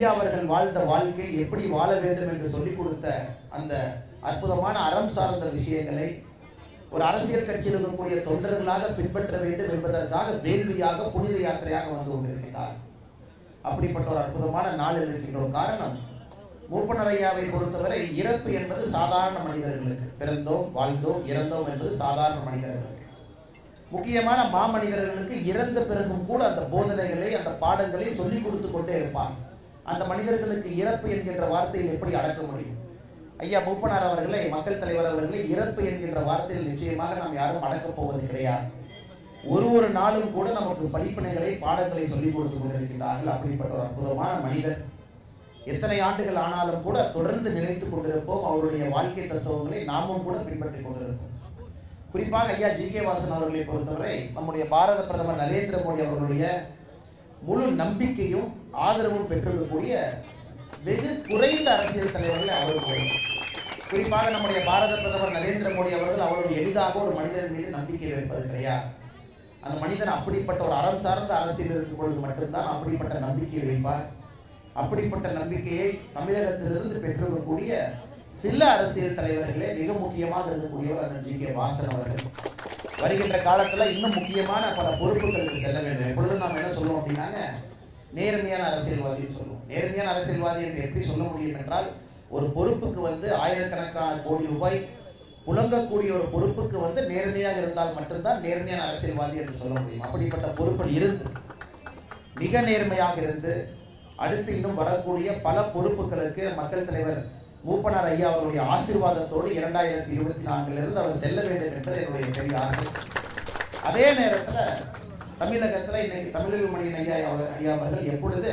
அவர்கள் வாழ்ந்த வாழ்க்கை எப்படி வாழ வேண்டும் என்று சொல்லிக் கொடுத்த அந்த அற்புதமான அறம் சார்ந்த விஷயங்களை ஒரு அரசியல் கட்சியில் இருக்கக்கூடிய தொண்டர்களாக பின்பற்ற வேண்டும் என்பதற்காக வேள்வியாக புனித யாத்திரையாக வந்து கொண்டிருக்கிறார் அப்படிப்பட்ட ஒரு அற்புதமான நாளில் இருக்கின்றோம் காரணம் மூப்பனர் ஐயாவை பொறுத்தவரை இறப்பு என்பது சாதாரண மனிதர்களுக்கு பிறந்தோம் வாழ்ந்தோம் இறந்தோம் என்பது சாதாரண மனிதர்களுக்கு முக்கியமான மாமனிதர்களுக்கு இறந்த பிறகும் கூட அந்த போதனைகளை அந்த பாடங்களை சொல்லிக் கொடுத்து கொண்டே இருப்பார் அந்த மனிதர்களுக்கு இறப்பு என்கின்ற வார்த்தையில் எப்படி அடக்க முடியும் ஐயா மூப்பனார் அவர்களை மக்கள் தலைவர் அவர்களை இறப்பு என்கின்ற வார்த்தையில் நிச்சயமாக நாம் யாரும் அடக்கப் போவது கிடையாது ஒரு ஒரு நாளும் கூட நமக்கு படிப்பினைகளை பாடங்களை சொல்லிக் கொடுத்து கொண்டிருக்கின்றார்கள் அப்படிப்பட்ட ஒரு அற்புதமான மனிதர் எத்தனை ஆண்டுகள் ஆனாலும் கூட தொடர்ந்து நினைத்துக் கொண்டிருப்போம் அவருடைய வாழ்க்கை தத்துவங்களை நாமும் கூட பின்பற்றிக் கொண்டிருப்போம் குறிப்பாக ஐயா ஜி கே வாசன் அவர்களை பொறுத்தவரை நம்முடைய பாரத பிரதமர் நரேந்திர மோடி அவர்களுடைய முழு நம்பிக்கையும் ஆதரவும் பெற்றிருக்கக்கூடிய வெகு குறைந்த அரசியல் தலைவர்களை அவருக்கு குறிப்பாக நம்முடைய பாரத பிரதமர் நரேந்திர மோடி அவர்கள் அவ்வளவு எளிதாக ஒரு மனிதன் மீது நம்பிக்கை வைப்பது கிடையாது அந்த மனிதன் அப்படிப்பட்ட ஒரு அறம் சார்ந்த அரசியல் இருக்கும் பொழுது மட்டும்தான் அப்படிப்பட்ட நம்பிக்கையை வைப்பார் அப்படிப்பட்ட நம்பிக்கையை தமிழகத்திலிருந்து பெற்றிருக்கக்கூடிய சில அரசியல் தலைவர்களே மிக முக்கியமாக இருக்கக்கூடியவர் அண்ணன் ஜி கே வாசன் அவர்கள் வருகின்ற காலத்துல இன்னும் முக்கியமான பல பொறுப்புகளுக்கு செல்ல வேண்டும் எப்பொழுதும் நாம் என்ன சொல்லுவோம் அப்படின்னாங்க நேர்மையான அரசியல்வாதின்னு சொல்லுவோம் நேர்மையான அரசியல்வாதி என்று எப்படி சொல்ல முடியும் என்றால் ஒரு பொறுப்புக்கு வந்து ஆயிரக்கணக்கான கோடி ரூபாய் புழங்கக்கூடிய ஒரு பொறுப்புக்கு வந்து நேர்மையாக இருந்தால் மட்டும்தான் நேர்மையான அரசியல்வாதி என்று சொல்ல முடியும் அப்படிப்பட்ட பொறுப்பில் இருந்து மிக நேர்மையாக இருந்து அடுத்து இன்னும் வரக்கூடிய பல பொறுப்புகளுக்கு மக்கள் தலைவர் மூப்பனார் ஐயா அவருடைய ஆசீர்வாதத்தோடு இரண்டாயிரத்தி இருபத்தி நான்கிலிருந்து அவர் செல்ல வேண்டும் என்பது என்னுடைய பெரிய ஆசை அதே நேரத்துல தமிழகத்துல இன்னைக்கு தமிழகமணியன் ஐயா அவ- ஐயா அவர்கள் எப்பொழுது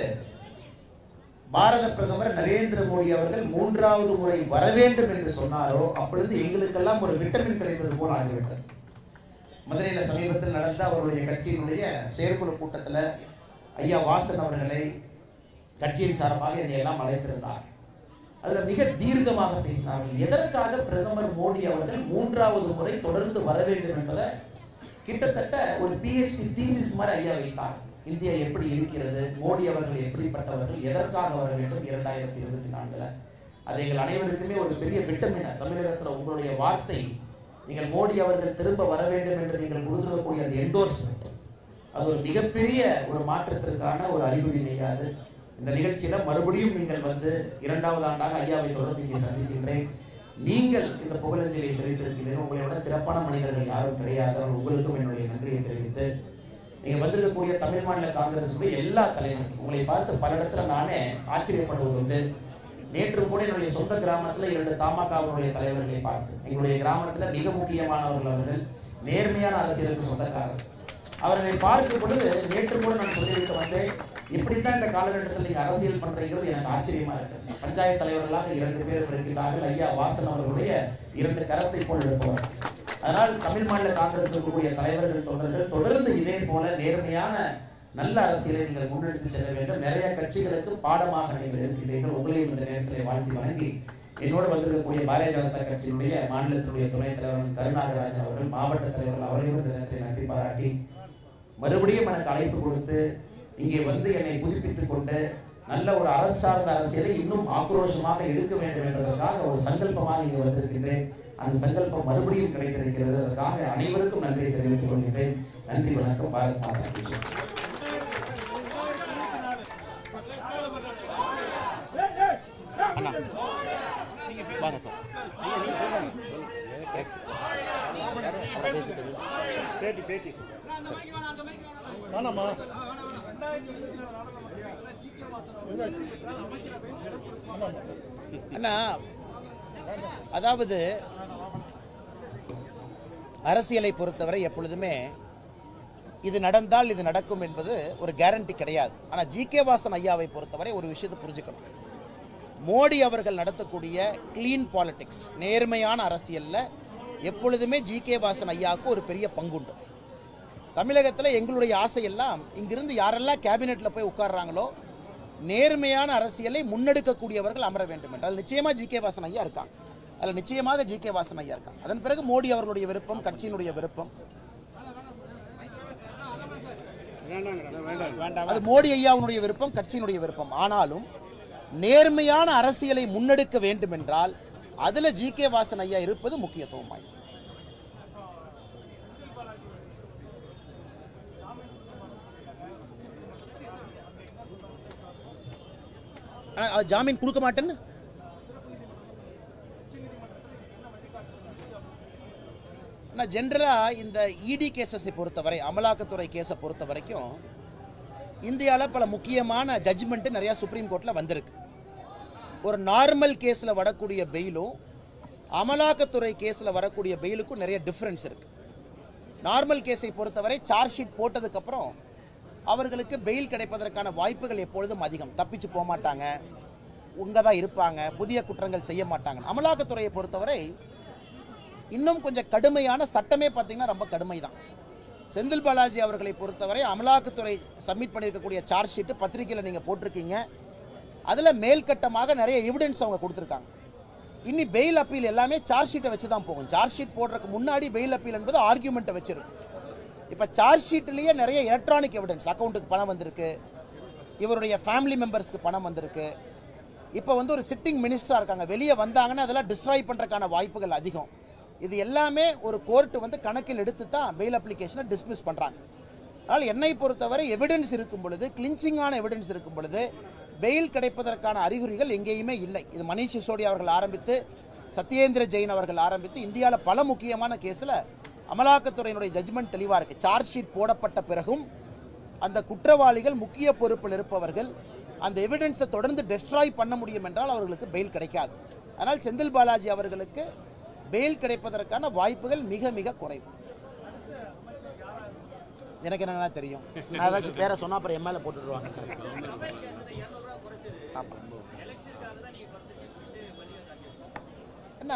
பாரத பிரதமர் நரேந்திர மோடி அவர்கள் மூன்றாவது முறை வர வேண்டும் என்று சொன்னாரோ அப்பொழுது எங்களுக்கெல்லாம் ஒரு விட்டமின் கிடைத்தது போல் ஆகிவிட்டது மதுரையில் சமீபத்தில் நடந்த அவருடைய கட்சியினுடைய செயற்குழு கூட்டத்தில் ஐயா வாசன் அவர்களை கட்சியின் சார்பாக என்னை எல்லாம் அழைத்திருந்தார் அதுல மிக தீர்க்கமாக பேசினார்கள் எதற்காக பிரதமர் மோடி அவர்கள் மூன்றாவது முறை தொடர்ந்து வர வேண்டும் என்பதை கிட்டத்தட்ட ஒரு பிஹெச்டி தீசிஸ் மாதிரி ஐயா வைத்தார் இந்தியா எப்படி இருக்கிறது மோடி அவர்கள் எப்படிப்பட்டவர்கள் எதற்காக வர வேண்டும் இரண்டாயிரத்தி இருபத்தி நான்குல அது எங்கள் அனைவருக்குமே ஒரு பெரிய விட்டமின தமிழகத்துல உங்களுடைய வார்த்தை நீங்கள் மோடி அவர்கள் திரும்ப வர வேண்டும் என்று நீங்கள் கொடுத்துருக்கக்கூடிய அந்த என்டோர்ஸ்மெண்ட் அது ஒரு மிகப்பெரிய ஒரு மாற்றத்திற்கான ஒரு அறிகுறி நெய்யாது இந்த நிகழ்ச்சியில மறுபடியும் நீங்கள் வந்து இரண்டாவது ஆண்டாக ஐயாவை தொடர்ந்து இங்கே சந்திக்கின்றேன் நீங்கள் இந்த புகழஞ்சலியை செலுத்திருக்கிறீர்கள் உங்களை விட சிறப்பான மனிதர்கள் யாரும் கிடையாது அவர் உங்களுக்கும் என்னுடைய நன்றியை தெரிவித்து நீங்க வந்திருக்கக்கூடிய தமிழ் மாநில காங்கிரசுடைய எல்லா தலைவர்களும் உங்களை பார்த்து பல இடத்துல நானே ஆச்சரியப்படுவது உண்டு நேற்று கூட என்னுடைய சொந்த கிராமத்துல இரண்டு தமாகவுடைய தலைவர்களை பார்த்து எங்களுடைய கிராமத்துல மிக முக்கியமானவர்கள் அவர்கள் நேர்மையான அரசியலுக்கு சொந்தக்காரர்கள் அவர்களை பார்க்கும் பொழுது நேற்று கூட நான் சொல்லிவிட்டு வந்தேன் இப்படித்தான் இந்த காலகட்டத்தில் நீங்க அரசியல் பண்றீங்கிறது எனக்கு ஆச்சரியமா இருக்கு பஞ்சாயத்து தலைவர்களாக இரண்டு பேர் இருக்கின்றார்கள் ஐயா வாசன் அவர்களுடைய இரண்டு கரத்தை போல் இருப்பவர் அதனால் தமிழ் மாநில காங்கிரஸ் இருக்கக்கூடிய தலைவர்கள் தொண்டர்கள் தொடர்ந்து இதே போல நேர்மையான நல்ல அரசியலை நீங்கள் முன்னெடுத்து செல்ல வேண்டும் நிறைய கட்சிகளுக்கு பாடமாக நீங்கள் இருக்கின்றீர்கள் உங்களையும் இந்த நேரத்தில் வாழ்த்தி வணங்கி என்னோடு வந்திருக்கக்கூடிய பாரதிய ஜனதா கட்சியினுடைய மாநிலத்தினுடைய துணைத் தலைவர் கருணாகராஜன் அவர்கள் மாவட்ட தலைவர்கள் அவரையும் இந்த நேரத்தில் நன்றி பாராட்டி மறுபடியும் எனக்கு அழைப்பு கொடுத்து இங்கே வந்து என்னை புதுப்பித்துக் கொண்டு நல்ல ஒரு அறம் சார்ந்த அரசியலை இன்னும் ஆக்ரோஷமாக எடுக்க வேண்டும் என்பதற்காக ஒரு சங்கல்பமாக இங்கே வந்திருக்கின்றேன் அந்த சங்கல்பம் மறுபடியும் கிடைத்திருக்கிறது அதற்காக அனைவருக்கும் நன்றியை தெரிவித்துக் கொள்கின்றேன் நன்றி வணக்கம் பாரத் மாதா கி ஜெய். வாங்க சார் பேட்டி பேட்டி வேணாமா அண்ணா அதாவது அரசியலை பொறுத்தவரை எப்பொழுதுமே இது நடந்தால் இது நடக்கும் என்பது ஒரு கேரண்டி கிடையாது ஆனால் ஜி கே வாசன் ஐயாவை பொறுத்தவரை ஒரு விஷயத்தை புரிஞ்சுக்கணும் மோடி அவர்கள் நடத்தக்கூடிய க்ளீன் பாலிடிக்ஸ் நேர்மையான அரசியலில் எப்பொழுதுமே ஜி கே வாசன் ஐயாவுக்கு ஒரு பெரிய பங்குண்டு தமிழகத்தில் எங்களுடைய ஆசையெல்லாம் இங்கிருந்து யாரெல்லாம் கேபினெட்டில் போய் உட்கார்றாங்களோ நேர்மையான அரசியலை முன்னெடுக்கக்கூடியவர்கள் அமர வேண்டும் என்றால் நிச்சயமாக ஜி கே வாசன் ஐயா இருக்காங்க அதில் நிச்சயமாக ஜி கே வாசன் ஐயா இருக்காங்க அதன் பிறகு மோடி அவர்களுடைய விருப்பம் கட்சியினுடைய விருப்பம் வேண்டாங்க வேண்டாம் வேண்டாம் அது மோடி ஐயாவுடைய விருப்பம் கட்சியினுடைய விருப்பம் ஆனாலும் நேர்மையான அரசியலை முன்னெடுக்க வேண்டும் என்றால் அதில் ஜி கே வாசன் ஐயா இருப்பது முக்கியத்துவமாய் ஆனா, அவர் ஜாமீன் கொடுக்க மாட்டேன்னு ஆனால் ஜென்ரலாக இந்த இடி கேசஸை பொறுத்தவரை அமலாக்கத்துறை கேஸை பொறுத்த வரைக்கும் இந்தியாவில் பல முக்கியமான ஜட்ஜ்மெண்ட்டு நிறையா சுப்ரீம் கோர்ட்டில் வந்திருக்கு ஒரு நார்மல் கேஸில் வரக்கூடிய பெயிலும் அமலாக்கத்துறை கேஸில் வரக்கூடிய பெயிலுக்கும் நிறைய டிஃப்ரென்ஸ் இருக்குது நார்மல் கேஸை பொறுத்தவரை சார்ஜ் ஷீட் போட்டதுக்கப்புறம் அவர்களுக்கு பெயில் கிடைப்பதற்கான வாய்ப்புகள் எப்பொழுதும் அதிகம் தப்பிச்சு போக மாட்டாங்க உங்க தான் இருப்பாங்க புதிய குற்றங்கள் செய்ய மாட்டாங்க அமலாக்கத்துறையை பொறுத்தவரை இன்னும் கொஞ்சம் கடுமையான சட்டமே பார்த்தீங்கன்னா ரொம்ப கடுமை தான் செந்தில் பாலாஜி அவர்களை பொறுத்தவரை அமலாக்கத்துறை சப்மிட் பண்ணியிருக்கக்கூடிய சார்ஜ் ஷீட்டு பத்திரிக்கையில் நீங்கள் போட்டிருக்கீங்க அதில் மேல்கட்டமாக நிறைய எவிடன்ஸ் அவங்க கொடுத்துருக்காங்க இனி பெயில் அப்பீல் எல்லாமே சார்ஜ் ஷீட்டை வச்சு தான் போகும் சார்ஜ் ஷீட் போடுறதுக்கு முன்னாடி பெயில் அப்பீல் என்பது ஆர்கியூமெண்ட்டை வச்சிருக்கும் இப்போ சார்ஜ் ஷீட்லேயே நிறைய எலக்ட்ரானிக் எவிடன்ஸ் அக்கௌண்ட்டுக்கு பணம் வந்திருக்கு இவருடைய ஃபேமிலி மெம்பர்ஸ்க்கு பணம் வந்திருக்கு இப்போ வந்து ஒரு சிட்டிங் மினிஸ்டராக இருக்காங்க வெளியே வந்தாங்கன்னா அதெல்லாம் டிஸ்ட்ராய் பண்ணுறதுக்கான வாய்ப்புகள் அதிகம் இது எல்லாமே ஒரு கோர்ட் வந்து கணக்கில் எடுத்து தான் பெயில் அப்ளிகேஷனை டிஸ்மிஸ் பண்ணுறாங்க அதனால் என்னை பொறுத்தவரை எவிடன்ஸ் இருக்கும் பொழுது கிளிஞ்சிங்கான எவிடன்ஸ் இருக்கும் பொழுது பெயில் கிடைப்பதற்கான அறிகுறிகள் எங்கேயுமே இல்லை இது மணீஷ் சிசோடி அவர்கள் ஆரம்பித்து சத்யேந்திர ஜெயின் அவர்கள் ஆரம்பித்து இந்தியாவில் பல முக்கியமான கேஸில் அமலாக்கத்துறையினுடைய ஜட்ஜ்மெண்ட் தெளிவாக இருக்குது சார்ஜ் ஷீட் போடப்பட்ட பிறகும் அந்த குற்றவாளிகள் முக்கிய பொறுப்பில் இருப்பவர்கள் அந்த எவிடன்ஸை தொடர்ந்து டெஸ்ட்ராய் பண்ண முடியும் என்றால் அவர்களுக்கு பெயில் கிடைக்காது அதனால் செந்தில் பாலாஜி அவர்களுக்கு பெயில் கிடைப்பதற்கான வாய்ப்புகள் மிக மிக குறைவு எனக்கு என்னன்னா தெரியும் நான் ஏதாச்சும் பேரை சொன்னா அப்புறம் எம்எல்ஏ போட்டுடுவாங்க ஆமா. என்ன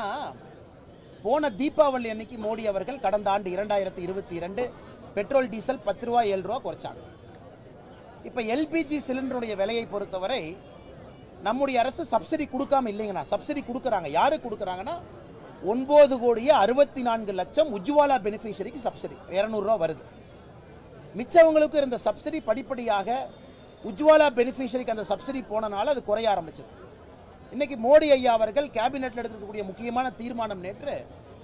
போன தீபாவளி அன்னைக்கு மோடி அவர்கள் கடந்த ஆண்டு இரண்டாயிரத்தி இருபத்தி இரண்டு பெட்ரோல் டீசல் பத்து ரூபா ஏழு ரூபா குறைச்சாங்க இப்போ எல்பிஜி சிலிண்டருடைய விலையை பொறுத்தவரை நம்முடைய அரசு சப்சிடி கொடுக்காம இல்லைங்கண்ணா சப்சிடி கொடுக்குறாங்க யாரு கொடுக்குறாங்கன்னா ஒன்பது கோடியே அறுபத்தி நான்கு லட்சம் உஜ்வாலா பெனிஃபிஷரிக்கு சப்சிடி இரநூறுவா வருது மிச்சவங்களுக்கு இருந்த சப்சிடி படிப்படியாக உஜ்வாலா பெனிஃபிஷரிக்கு அந்த சப்சிடி போனனால அது குறைய ஆரம்பிச்சது இன்னைக்கு மோடி ஐயா அவர்கள் கேபினெட்டில் எடுத்திருக்கக்கூடிய முக்கியமான தீர்மானம் நேற்று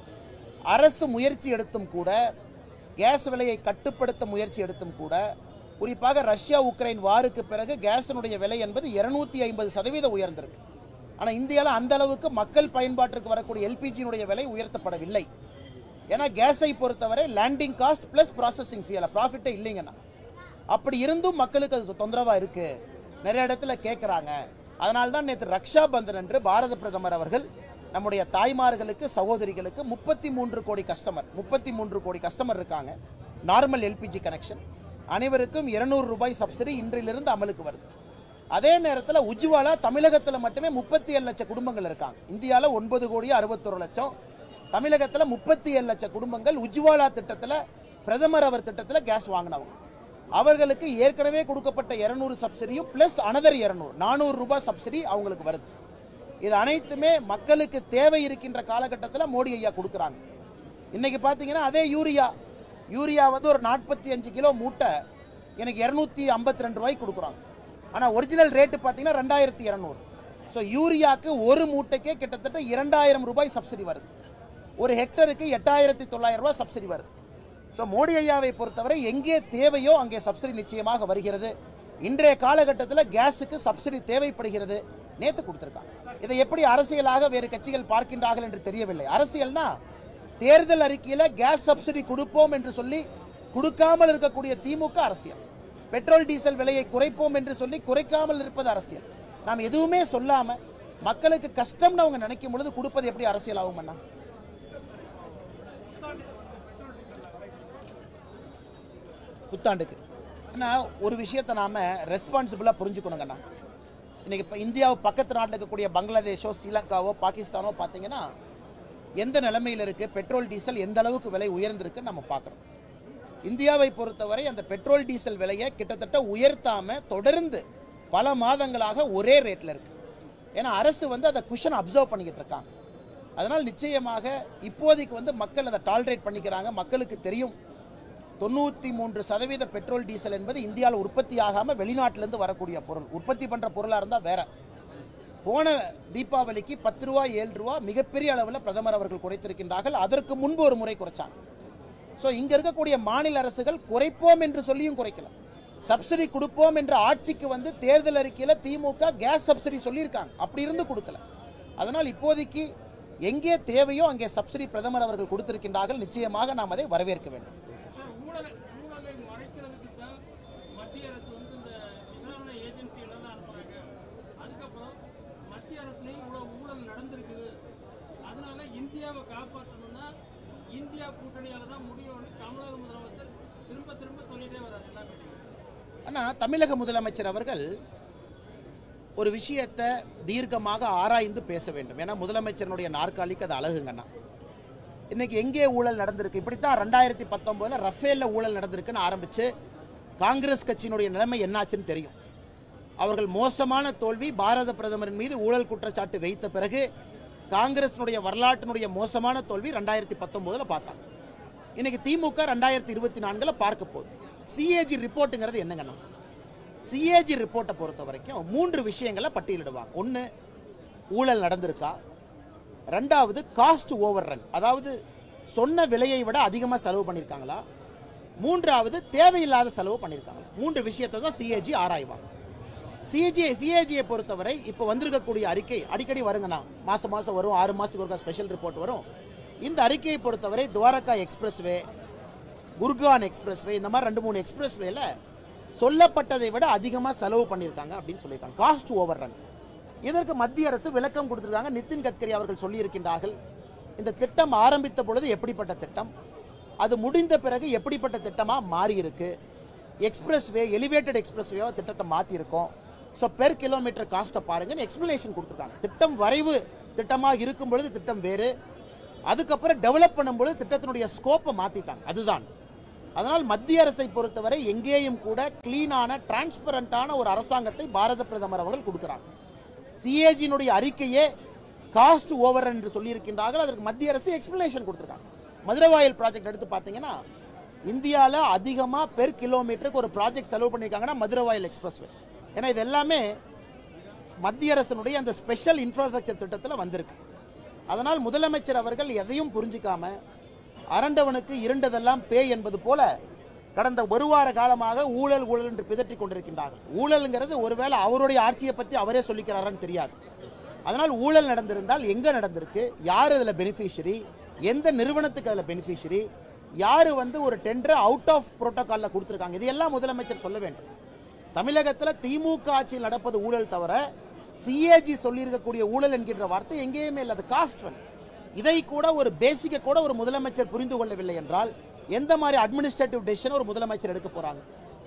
அரசு முயற்சி எடுத்தும் கூட கேஸ் விலையை கட்டுப்படுத்த முயற்சி எடுத்தும் கூட குறிப்பாக ரஷ்யா உக்ரைன் வாருக்கு பிறகு கேஸினுடைய விலை என்பது இருநூத்தி ஐம்பது சதவீதம் உயர்ந்திருக்கு ஆனால் இந்தியாவில் அந்த அளவுக்கு மக்கள் பயன்பாட்டிற்கு வரக்கூடிய எல்பிஜியினுடைய விலை உயர்த்தப்படவில்லை ஏன்னா கேஸை பொறுத்தவரை landing cost plus processing fee அதில் ப்ராஃபிட்டே இல்லைங்கண்ணா அப்படி இருந்தும் மக்களுக்கு அது தொந்தரவாக இருக்கு நிறைய இடத்துல கேட்குறாங்க அதனால தான் நேற்று ரக்ஷா பந்தன் என்று பாரத பிரதமர் அவர்கள் நம்முடைய தாய்மார்களுக்கு சகோதரிகளுக்கு முப்பத்தி மூன்று கோடி கஸ்டமர் முப்பத்தி மூன்று கோடி கஸ்டமர் இருக்காங்க நார்மல் எல்பிஜி கனெக்ஷன் அனைவருக்கும் இருநூறு ரூபாய் சப்சிடி இன்றிலிருந்து அமலுக்கு வருது அதே நேரத்தில் உஜ்வாலா தமிழகத்தில் மட்டுமே முப்பத்தி ஏழு லட்சம் குடும்பங்கள் இருக்காங்க இந்தியாவில் ஒன்பது கோடி அறுபத்தொரு லட்சம் தமிழகத்தில் முப்பத்தி ஏழு லட்சம் குடும்பங்கள் உஜ்வாலா திட்டத்தில் பிரதமர் அவர் திட்டத்தில் கேஸ் வாங்கினவங்க அவர்களுக்கு ஏற்கனவே கொடுக்கப்பட்ட இருநூறு சப்சிடியும் ப்ளஸ் அனதர் இருநூறு நானூறு ரூபாய் சப்சிடி அவங்களுக்கு வருது இது அனைத்துமே மக்களுக்கு தேவை இருக்கின்ற காலகட்டத்தில் மோடி ஐயா கொடுக்குறாங்க இன்னைக்கு பார்த்தீங்கன்னா அதே யூரியா யூரியா வந்து ஒரு நாற்பத்தி அஞ்சு கிலோ மூட்டை எனக்கு இரநூத்தி ஐம்பத்தி ரெண்டு ரூபாய்க்கு கொடுக்குறாங்க ஆனால் ஒரிஜினல் ரேட்டு பார்த்தீங்கன்னா ரெண்டாயிரத்தி இரநூறு ஸோ யூரியாவுக்கு ஒரு மூட்டைக்கே கிட்டத்தட்ட இரண்டாயிரம் ரூபாய் சப்சிடி வருது ஒரு ஹெக்டருக்கு எட்டாயிரத்தி தொள்ளாயிரம் ரூபாய் சப்சிடி வருது ஸோ மோடி ஐயாவை பொறுத்தவரை எங்கே தேவையோ அங்கே சப்சிடி நிச்சயமாக வருகிறது இன்றைய காலகட்டத்தில் கேஸுக்கு சப்சிடி தேவைப்படுகிறது நேற்று கொடுத்துருக்காங்க இதை எப்படி அரசியலாக வேறு கட்சிகள் பார்க்கின்றார்கள் என்று தெரியவில்லை அரசியல்னா தேர்தல் அறிக்கையில் கேஸ் சப்சிடி கொடுப்போம் என்று சொல்லி கொடுக்காமல் இருக்கக்கூடிய திமுக அரசியல் பெட்ரோல் டீசல் விலையை குறைப்போம் என்று சொல்லி குறைக்காமல் இருப்பது அரசியல் நாம் எதுவுமே சொல்லாம மக்களுக்கு கஷ்டம்னு அவங்க நினைக்கும் பொழுது கொடுப்பது எப்படி அரசியல் ஆகும் அண்ணா புத்தாண்டுக்கு அண்ணா ஒரு விஷயத்தை நாம ரெஸ்பான்சிபிளாக புரிஞ்சுக்கணுங்கண்ணா இன்னைக்கு இப்போ இந்தியாவை பக்கத்து நாட்டில் இருக்கக்கூடிய பங்களாதேஷோ ஸ்ரீலங்காவோ பாகிஸ்தானோ பார்த்தீங்கன்னா எந்த நிலைமையில் இருக்குது பெட்ரோல் டீசல் எந்த அளவுக்கு விலை உயர்ந்திருக்குன்னு நம்ம பார்க்குறோம் இந்தியாவை பொறுத்தவரை அந்த பெட்ரோல் டீசல் விலையை கிட்டத்தட்ட உயர்த்தாம தொடர்ந்து பல மாதங்களாக ஒரே ரேட்டில் இருக்கு ஏன்னா அரசு வந்து அதை குஷன் அப்சர்வ் பண்ணிக்கிட்டு இருக்காங்க அதனால் நிச்சயமாக இப்போதைக்கு வந்து மக்கள் அதை டாலரேட் பண்ணிக்கிறாங்க மக்களுக்கு தெரியும் தொண்ணூற்றி மூன்று சதவீத பெட்ரோல் டீசல் என்பது இந்தியாவில் உற்பத்தி ஆகாமல் வெளிநாட்டிலேருந்து வரக்கூடிய பொருள் உற்பத்தி பண்ணுற பொருளாக இருந்தால் வேற போன தீபாவளிக்கு பத்து ரூபா ஏழு ரூபா மிகப்பெரிய அளவில் பிரதமர் அவர்கள் குறைத்திருக்கின்றார்கள் அதற்கு முன்பு ஒரு முறை குறைச்சாங்க ஸோ இங்கே இருக்கக்கூடிய மாநில அரசுகள் குறைப்போம் என்று சொல்லியும் குறைக்கல சப்சிடி கொடுப்போம் என்ற ஆட்சிக்கு வந்து தேர்தல் அறிக்கையில் திமுக கேஸ் சப்சிடி சொல்லியிருக்காங்க அப்படி இருந்து கொடுக்கல அதனால் இப்போதைக்கு எங்கே தேவையோ அங்கே சப்சிடி பிரதமர் அவர்கள் கொடுத்திருக்கின்றார்கள் நிச்சயமாக நாம் அதை வரவேற்க வேண்டும் சார் ஊழலை ஊழலை மறைக்கிறதுக்கு தான் மத்திய அரசு வந்து இந்த விசாரணை ஏஜென்சி எல்லாம் அனுப்புறாங்க அதுக்கப்புறம் மத்திய அரசுலேயும் இவ்வளோ ஊழல் நடந்திருக்குது அதனால இந்தியாவை காப்பாற்றணும்னா இந்தியா கூட்டணியால தான் முடியும்னு தமிழக முதலமைச்சர் திரும்ப திரும்ப சொல்லிட்டே வர்றாரு எல்லா மீட்டிங்கும் ஆனால் தமிழக முதலமைச்சர் அவர்கள் ஒரு விஷயத்தை தீர்க்கமாக ஆராய்ந்து பேச வேண்டும் ஏன்னா முதலமைச்சருடைய நாற்காலிக்கு அது அழகுங்கண்ணா இன்னைக்கு எங்கே ஊழல் நடந்திருக்கு இப்படித்தான் ரெண்டாயிரத்தி பத்தொம்போதில் ரஃபேலில் ஊழல் நடந்திருக்குன்னு ஆரம்பித்து காங்கிரஸ் கட்சியினுடைய நிலைமை என்னாச்சுன்னு தெரியும் அவர்கள் மோசமான தோல்வி பாரத பிரதமரின் மீது ஊழல் குற்றச்சாட்டு வைத்த பிறகு காங்கிரஸினுடைய வரலாற்றினுடைய மோசமான தோல்வி ரெண்டாயிரத்தி பத்தொம்போதில் பார்த்தாங்க இன்னைக்கு திமுக ரெண்டாயிரத்தி இருபத்தி நான்கில் பார்க்க போகுது சிஏஜி ரிப்போர்ட்டுங்கிறது என்னங்கண்ணா சிஏஜி ரிப்போர்ட்டை பொறுத்த வரைக்கும் மூன்று விஷயங்களை பட்டியலிடுவாங்க ஒன்று ஊழல் நடந்திருக்கா ரெண்டாவது காஸ்ட் ஓவர் ரன் அதாவது சொன்ன விலையை விட அதிகமாக செலவு பண்ணியிருக்காங்களா மூன்றாவது தேவையில்லாத செலவு பண்ணியிருக்காங்களா மூன்று விஷயத்தை தான் சிஏஜி ஆராய்வாங்க சிஏஜி சிஏஜியை பொறுத்தவரை இப்போ வந்திருக்கக்கூடிய அறிக்கை அடிக்கடி வருங்கண்ணா மாதம் மாதம் வரும் ஆறு மாதத்துக்கு ஒருக்கா ஸ்பெஷல் ரிப்போர்ட் வரும் இந்த அறிக்கையை பொறுத்தவரை துவாரகா எக்ஸ்பிரஸ்வே குர்கான் எக்ஸ்பிரஸ்வே இந்த மாதிரி ரெண்டு மூணு எக்ஸ்பிரஸ்வேல சொல்லப்பட்டதை விட அதிகமாக செலவு பண்ணியிருக்காங்க அப்படின்னு சொல்லியிருக்காங்க காஸ்ட் ஓவர் ரன் இதற்கு மத்திய அரசு விளக்கம் கொடுத்திருக்காங்க நிதின் கட்கரி அவர்கள் சொல்லியிருக்கின்றார்கள் இந்த திட்டம் ஆரம்பித்த பொழுது எப்படிப்பட்ட திட்டம் அது முடிந்த பிறகு எப்படிப்பட்ட திட்டமாக மாறி இருக்கு எக்ஸ்பிரஸ்வே எலிவேட்டட் எக்ஸ்பிரஸ்வேவாக திட்டத்தை மாற்றிருக்கோம் ஸோ பெர் கிலோமீட்டர் காஸ்ட்டை பாருங்கன்னு எக்ஸ்பிளனேஷன் கொடுத்துருக்காங்க திட்டம் வரைவு திட்டமாக இருக்கும் பொழுது திட்டம் வேறு அதுக்கப்புறம் டெவலப் பண்ணும்பொழுது திட்டத்தினுடைய ஸ்கோப்பை மாற்றிட்டாங்க அதுதான் அதனால் மத்திய அரசை பொறுத்தவரை எங்கேயும் கூட கிளீனான டிரான்ஸ்பரண்டான ஒரு அரசாங்கத்தை பாரத பிரதமர் அவர்கள் கொடுக்குறாங்க சிஏஜியினுடைய அறிக்கையே காஸ்ட் ஓவர் என்று சொல்லியிருக்கின்றார்கள் அதற்கு மத்திய அரசு எக்ஸ்பிளனேஷன் கொடுத்துருக்காங்க மதுரவாயல் ப்ராஜெக்ட் எடுத்து பார்த்தீங்கன்னா இந்தியாவில் அதிகமாக பெர் கிலோமீட்டருக்கு ஒரு ப்ராஜெக்ட் செலவு பண்ணியிருக்காங்கன்னா மதுரவாயல் எக்ஸ்பிரஸ்வே ஏன்னா இது எல்லாமே மத்திய அரசினுடைய அந்த ஸ்பெஷல் இன்ஃப்ராஸ்ட்ரக்சர் திட்டத்தில் வந்திருக்கு அதனால் முதலமைச்சர் அவர்கள் எதையும் புரிஞ்சிக்காம அரண்டவனுக்கு இருண்டதெல்லாம் பேய் என்பது போல கடந்த ஒரு வார காலமாக ஊழல் ஊழல் என்று பிதற்றிக் கொண்டிருக்கின்றார்கள் ஊழல்ங்கிறது ஒருவேளை அவருடைய ஆட்சியை பற்றி அவரே சொல்லிக்கிறாரான்னு தெரியாது அதனால் ஊழல் நடந்திருந்தால் எங்கே நடந்திருக்கு யார் அதில் பெனிஃபிஷரி எந்த நிறுவனத்துக்கு அதில் பெனிஃபிஷரி யார் வந்து ஒரு டெண்டர் அவுட் ஆஃப் புரோட்டோகாலில் கொடுத்துருக்காங்க இதையெல்லாம் முதலமைச்சர் சொல்ல வேண்டும் தமிழகத்தில் திமுக ஆட்சியில் நடப்பது ஊழல் தவிர சிஏஜி சொல்லியிருக்கக்கூடிய ஊழல் என்கின்ற வார்த்தை எங்கேயுமே இல்லை அது காஸ்ட் ரன் இதை கூட ஒரு பேசிக்கை கூட ஒரு முதலமைச்சர் புரிந்து கொள்ளவில்லை என்றால் எந்த மாதிரி அட்மினிஸ்ட்ரேட்டிவ் டெசிஷன் ஒரு முதலமைச்சர் எடுக்க போறாங்க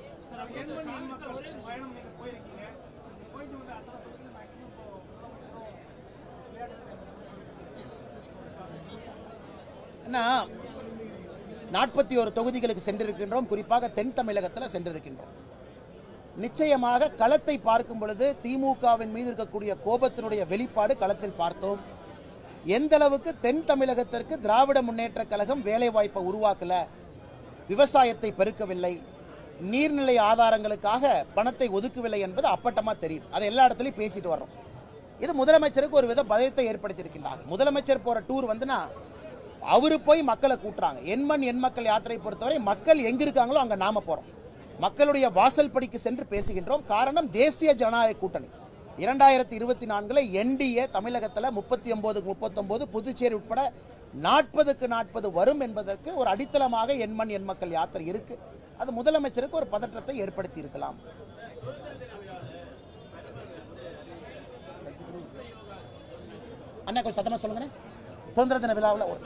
பயணம் நீங்கள் போயிருக்கீங்க போயிட்டு வந்து அத்தனை பகுதியில் மேக்ஸிமம் இப்போ ஏன்னா நாற்பத்தி ஒரு தொகுதிகளுக்கு சென்றிருக்கின்றோம் குறிப்பாக தென் தமிழகத்தில் சென்றிருக்கின்றோம் நிச்சயமாக களத்தை பார்க்கும் பொழுது திமுகவின் மீது இருக்கக்கூடிய கோபத்தினுடைய வெளிப்பாடு களத்தில் பார்த்தோம் எந்த அளவுக்கு தென் தமிழகத்திற்கு திராவிட முன்னேற்றக் கழகம் வேலை வாய்ப்பை உருவாக்கல விவசாயத்தை பெருக்கவில்லை நீர்நிலை ஆதாரங்களுக்காக பணத்தை ஒதுக்கவில்லை என்பது அப்பட்டமா தெரியுது அதை எல்லா இடத்துலையும் பேசிட்டு வர்றோம் இது முதலமைச்சருக்கு ஒரு வித பயத்தை ஏற்படுத்தியிருக்கின்றார் முதலமைச்சர் போற டூர் வந்துன்னா அவரு போய் மக்களை கூட்டுறாங்க எண்மண் எண் மக்கள் யாத்திரை பொறுத்தவரை மக்கள் எங்க இருக்காங்களோ அங்க நாம போறோம் மக்களுடைய வாசல் படிக்கு சென்று பேசுகின்றோம் காரணம் தேசிய ஜனநாயக கூட்டணி இரண்டாயிரத்தி இருபத்தி நான்குல என்டிஏ தமிழகத்தில் முப்பத்தி ஒன்பதுக்கு முப்பத்தொன்பது புதுச்சேரி உட்பட நாற்பதுக்கு நாற்பது வரும் என்பதற்கு ஒரு அடித்தளமாக எண்மண் எண் மக்கள் யாத்திரை இருக்கு அது முதலமைச்சருக்கு ஒரு பதற்றத்தை ஏற்படுத்தி இருக்கலாம் அண்ணா கொஞ்சம் சத்தமா சொல்லுங்கண்ணே சுதந்திர தின விழாவில் ஒரு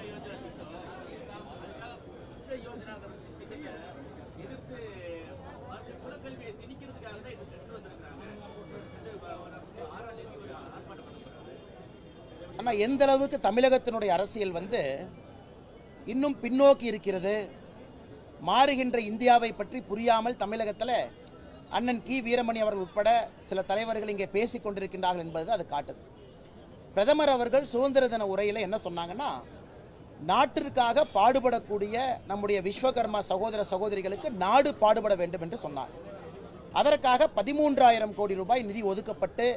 அண்ணா எந்த அளவுக்கு தமிழகத்தினுடைய அரசியல் வந்து இன்னும் பின்னோக்கி இருக்கிறது மாறுகின்ற இந்தியாவை பற்றி புரியாமல் தமிழகத்தில் அண்ணன் கி வீரமணி அவர்கள் உட்பட சில தலைவர்கள் இங்கே பேசிக் கொண்டிருக்கின்றார்கள் என்பது அது காட்டுது பிரதமர் அவர்கள் சுதந்திர தின உரையில் என்ன சொன்னாங்கன்னா நாட்டிற்காக பாடுபடக்கூடிய நம்முடைய விஸ்வகர்மா சகோதர சகோதரிகளுக்கு நாடு பாடுபட வேண்டும் என்று சொன்னார் அதற்காக பதிமூன்றாயிரம் கோடி ரூபாய் நிதி ஒதுக்கப்பட்டு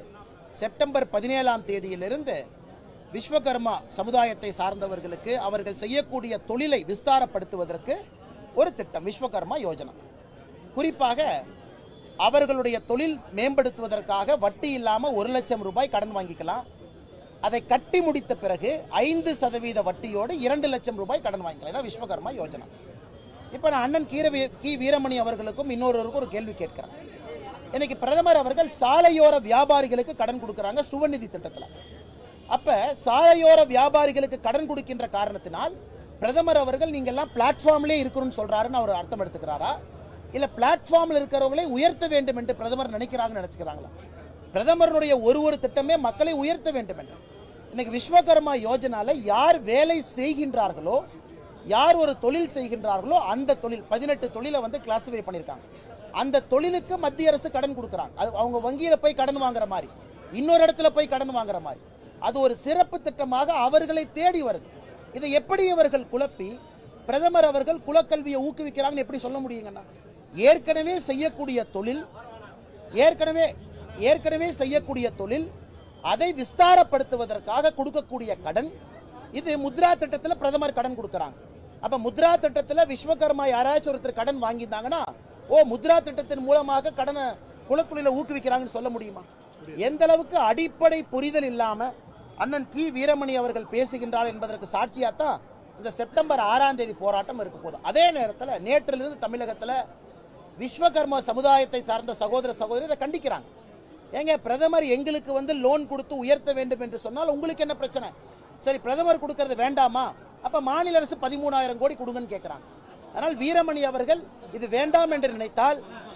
செப்டம்பர் பதினேழாம் தேதியிலிருந்து விஸ்வகர்மா சமுதாயத்தை சார்ந்தவர்களுக்கு அவர்கள் செய்யக்கூடிய தொழிலை விஸ்தாரப்படுத்துவதற்கு ஒரு திட்டம் விஸ்வகர்மா யோஜனா குறிப்பாக அவர்களுடைய தொழில் மேம்படுத்துவதற்காக வட்டி இல்லாமல் ஒரு லட்சம் ரூபாய் கடன் வாங்கிக்கலாம் அதை கட்டி முடித்த பிறகு ஐந்து சதவீத வட்டியோடு இரண்டு லட்சம் ரூபாய் கடன் வாங்கிக்கலாம் இதான் விஸ்வகர்மா யோஜனா இப்போ நான் அண்ணன் கீரவி கி வீரமணி அவர்களுக்கும் இன்னொருவருக்கும் ஒரு கேள்வி கேட்கிறேன் இன்னைக்கு பிரதமர் அவர்கள் சாலையோர வியாபாரிகளுக்கு கடன் கொடுக்குறாங்க சுவநிதி திட்டத்தில் அப்போ சாலையோர வியாபாரிகளுக்கு கடன் கொடுக்கின்ற காரணத்தினால் பிரதமர் அவர்கள் நீங்கள்லாம் பிளாட்ஃபார்ம்லேயே இருக்கணும்னு சொல்கிறாருன்னு அவர் அர்த்தம் எடுத்துக்கிறாரா இல்லை பிளாட்ஃபார்மில் இருக்கிறவங்களை உயர்த்த வேண்டும் என்று பிரதமர் நினைக்கிறாங்கன்னு நினச்சிக்கிறாங்களா பிரதமருடைய ஒரு ஒரு திட்டமே மக்களை உயர்த்த வேண்டும் என்று இன்னைக்கு விஸ்வகர்மா யோஜனால யார் வேலை செய்கின்றார்களோ யார் ஒரு தொழில் செய்கின்றார்களோ அந்த தொழில் பதினெட்டு தொழிலை வந்து கிளாசிஃபை பண்ணியிருக்காங்க அந்த தொழிலுக்கு மத்திய அரசு கடன் கொடுக்குறாங்க அது அவங்க வங்கியில போய் கடன் வாங்குற மாதிரி இன்னொரு இடத்துல போய் கடன் வாங்குற மாதிரி அது ஒரு சிறப்பு திட்டமாக அவர்களை தேடி வருது இதை எப்படி இவர்கள் குழப்பி பிரதமர் அவர்கள் குலக்கல்வியை ஊக்குவிக்கிறாங்கன்னு எப்படி சொல்ல முடியுங்கண்ணா ஏற்கனவே செய்யக்கூடிய தொழில் ஏற்கனவே ஏற்கனவே செய்யக்கூடிய தொழில் அதை விஸ்தாரப்படுத்துவதற்காக கொடுக்கக்கூடிய கடன் இது முத்ரா திட்டத்தில் பிரதமர் கடன் கொடுக்குறாங்க அப்ப முத்ரா திட்டத்தில் விஸ்வகர்மா யாராச்சும் ஒருத்தர் கடன் வாங்கியிருந்தாங்கன்னா ஓ முத்ரா திட்டத்தின் மூலமாக கடனை குலத்தொழிலை ஊக்குவிக்கிறாங்கன்னு சொல்ல முடியுமா எந்த அளவுக்கு அடிப்படை புரிதல் இல்லாம அண்ணன் கி வீரமணி அவர்கள் பேசுகின்றார் என்பதற்கு சாட்சியாத்தான் இந்த செப்டம்பர் ஆறாம் தேதி போராட்டம் இருக்க போகுது அதே நேரத்தில் நேற்றிலிருந்து தமிழகத்தில் விஸ்வகர்மா சமுதாயத்தை சார்ந்த சகோதர சகோதரி இதை கண்டிக்கிறாங்க ஏங்க பிரதமர் எங்களுக்கு வந்து லோன் கொடுத்து உயர்த்த வேண்டும் என்று சொன்னால் உங்களுக்கு என்ன பிரச்சனை சரி பிரதமர் கொடுக்கறது வேண்டாமா அப்ப மாநில அரசு பதிமூணாயிரம் கோடி கொடுங்கன்னு கேட்குறாங்க அதனால் வீரமணி அவர்கள் இது வேண்டாம் என்று நினைத்தால்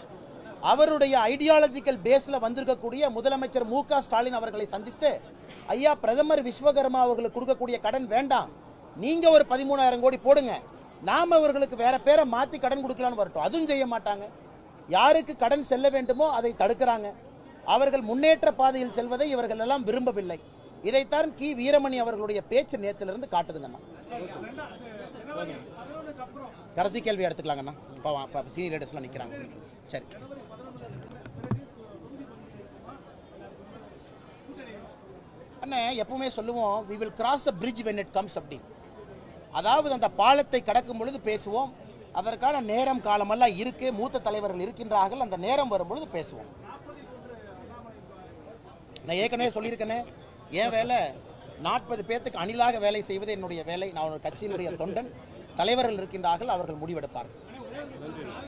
அவருடைய ஐடியாலஜிக்கல் பேஸ்ல வந்திருக்கக்கூடிய முதலமைச்சர் மு க ஸ்டாலின் அவர்களை சந்தித்து ஐயா பிரதமர் விஸ்வகர்மா அவர்களுக்கு கொடுக்கக்கூடிய கடன் வேண்டாம் நீங்க ஒரு பதிமூணாயிரம் கோடி போடுங்க நாம அவர்களுக்கு வேற பேரை மாத்தி கடன் கொடுக்கலாம்னு வரட்டும் அதுவும் செய்ய மாட்டாங்க யாருக்கு கடன் செல்ல வேண்டுமோ அதை தடுக்கிறாங்க அவர்கள் முன்னேற்ற பாதையில் செல்வதை இவர்கள் எல்லாம் விரும்பவில்லை இதைத்தான் கி வீரமணி அவர்களுடைய பேச்சு நேத்திலிருந்து காட்டுதுங்கண்ணா கடைசி கேள்வி எடுத்துக்கலாங்கண்ணா இப்போ சீனியர் லீடர்ஸ்லாம் நிற்கிறாங்க சரி அண்ணே எப்பவுமே சொல்லுவோம் we will cross a bridge when it comes அப்படி அதாவது அந்த பாலத்தை கடக்கும் பொழுது பேசுவோம் அதற்கான நேரம் காலமெல்லாம் இருக்கு மூத்த தலைவர்கள் இருக்கின்றார்கள் அந்த நேரம் வரும் பொழுது பேசுவோம் நான் ஏற்கனவே சொல்லியிருக்கேனே என் வேலை நாற்பது பேர்த்துக்கு அணிலாக வேலை செய்வது என்னுடைய வேலை நான் ஒரு கட்சியினுடைய தொண்டன் தலைவர்கள் இருக்கின்றார்கள் அவர்கள் முடிவெடுப்பார்கள்